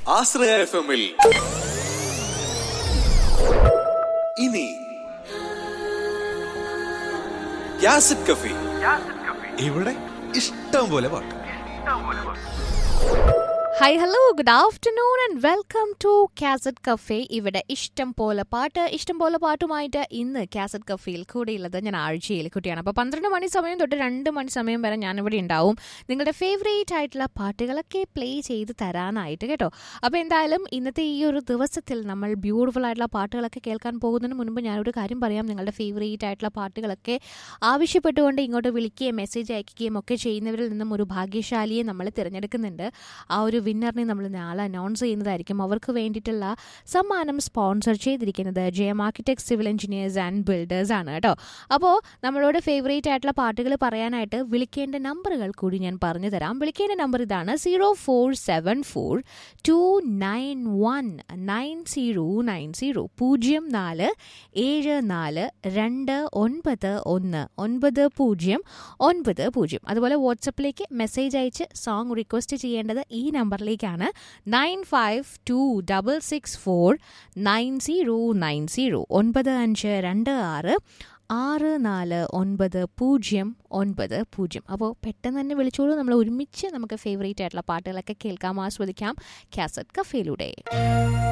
ആശ്രയ F എമ്മിൽ ഇനി യാസിഡ് കഫി ഇവിടെ ഇഷ്ടം പോലെ പാട്ട് hi hello good afternoon and welcome to cassette cafe ഇവിടെ ഇഷ്ടം പോലെ പാട്ട് ഇഷ്ടം പോലെ പാട്ടുമായിട്ട് ഇന്ന് കാസറ്റ് കഫേയിൽ കൂടെയുള്ളത് ഞാൻ ആഴ്ചയിൽ കുട്ടിയാണ് അപ്പോൾ പന്ത്രണ്ട് മണി സമയം തൊട്ട് രണ്ട് മണി സമയം വരെ ഞാനിവിടെ ഉണ്ടാവും നിങ്ങളുടെ ഫേവറേറ്റ് ആയിട്ടുള്ള പാട്ടുകളൊക്കെ പ്ലേ ചെയ്ത് തരാനായിട്ട് കേട്ടോ അപ്പോൾ എന്തായാലും ഇന്നത്തെ ഈ ഒരു ദിവസത്തിൽ നമ്മൾ ബ്യൂട്ടിഫുൾ ആയിട്ടുള്ള പാട്ടുകളൊക്കെ കേൾക്കാൻ പോകുന്നതിന് മുൻപ് ഞാനൊരു കാര്യം പറയാം നിങ്ങളുടെ ഫേവറേറ്റ് ആയിട്ടുള്ള പാട്ടുകളൊക്കെ ആവശ്യപ്പെട്ടുകൊണ്ട് ഇങ്ങോട്ട് വിളിക്കുകയും മെസ്സേജ് അയക്കുകയും ഒക്കെ ചെയ്യുന്നവരിൽ നിന്നും ഒരു ഭാഗ്യശാലിയെ നമ്മൾ തിരഞ്ഞെടുക്കുന്നുണ്ട് ആ ഒരു വിന്നറിനെ നമ്മൾ നാളെ അനൗൺസ് ചെയ്യുന്നതായിരിക്കും അവർക്ക് വേണ്ടിയിട്ടുള്ള സമ്മാനം സ്പോൺസർ ചെയ്തിരിക്കുന്നത് Jayam architect civil engineers and builders ആണ് കേട്ടോ അപ്പോൾ നമ്മളോട് ഫേവറേറ്റ് ആയിട്ടുള്ള പാട്ടുകൾ പറയാനായിട്ട് വിളിക്കേണ്ട നമ്പറുകൾ കൂടി ഞാൻ പറഞ്ഞു തരാം വിളിക്കേണ്ട നമ്പർ ഇതാണ് zero four seven four two nine one nine zero nine zero പൂജ്യം നാല് ഏഴ് നാല് രണ്ട് ഒൻപത് ഒന്ന് ഒൻപത് പൂജ്യം ഒൻപത് പൂജ്യം അതുപോലെ വാട്സപ്പിലേക്ക് മെസ്സേജ് അയച്ച് സോങ് റിക്വസ്റ്റ് ചെയ്യേണ്ടത് ഈ നമ്പറിലേക്കാണ് nine five two double six four nine zero nine zero ഒൻപത് അഞ്ച് രണ്ട് ആറ് ആറ് നാല് ഒൻപത് പൂജ്യം ഒൻപത് പൂജ്യം അപ്പോൾ പെട്ടെന്ന് തന്നെ വിളിച്ചോളൂ നമ്മൾ ഒരുമിച്ച് നമുക്ക് ഫേവറേറ്റ് ആയിട്ടുള്ള പാട്ടുകളൊക്കെ കേൾക്കാം ആസ്വദിക്കാം കാസറ്റ് കഫേയിലൂടെ